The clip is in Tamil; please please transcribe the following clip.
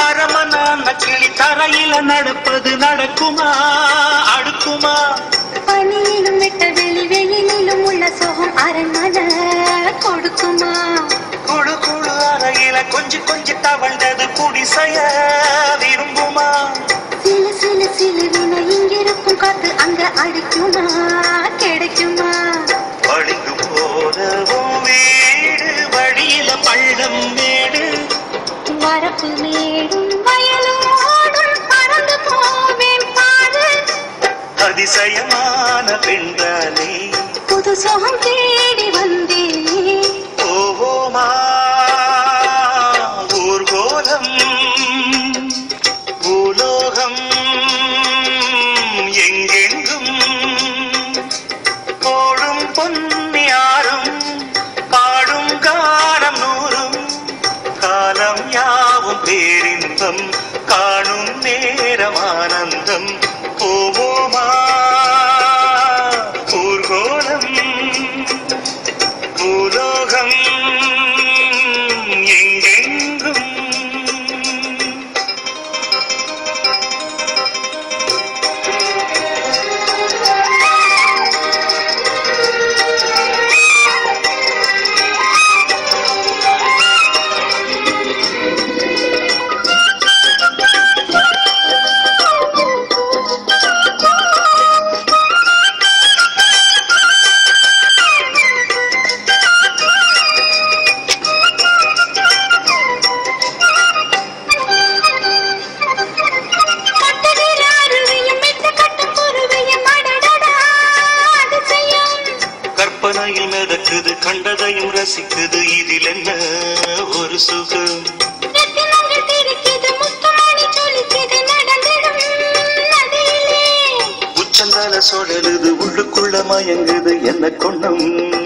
அரமனான கிளி தரையில நடப்பது நடக்குமா அடுக்குமா பனியிலும் வெட்ட வெளி வெயிலிலும் உள்ள சோகம் அரண்மனை கொடுக்குமா குழு குழு அறையில கொஞ்சி கொஞ்சி தவழ்ந்தது குடிசைய விரும்புமா சிலு சிலு சிலுவின இங்கிருக்கும் காத்து அங்க அடிக்குமா கிடைக்குமா வழிந்து போனவும் வீடு வழியில பள்ளம் மேடு வரப்பு மேடும் வயலும் ஓடும் பறந்து போவேன் பாரு அதிசயமான பெண்தானே புது சோகம் தேடி வந்தேனே போவோமா ஊர்கோலம் பூலோகம் எங்கெங்கும் ஓடும் பொன்னியாரும் பாடும் காலம் நூறும் காலம் யாவும் பேரின்பம் காணும் நேரம் ஆனந்தம் போவோமா ஊர்கோலம் பூலோகம் எங்கெங்கும் கட்டுகிற அருவியும் மெத்த கட்டும் குருவியும் அடடடா அதிசயம் கற்பனையில் மிதக்குது கண்டதையும் ரசிக்குது இதில் என்ன ஒரு சுகம் ரத்தினங்கள் தெரிக்குது முத்துமணி ஜொலிக்குது நடந்திடும் நதியிலே உச்சந்தால சுழலுது உள்ளுக்குள்ள மயங்குது என்ன கொண்டம்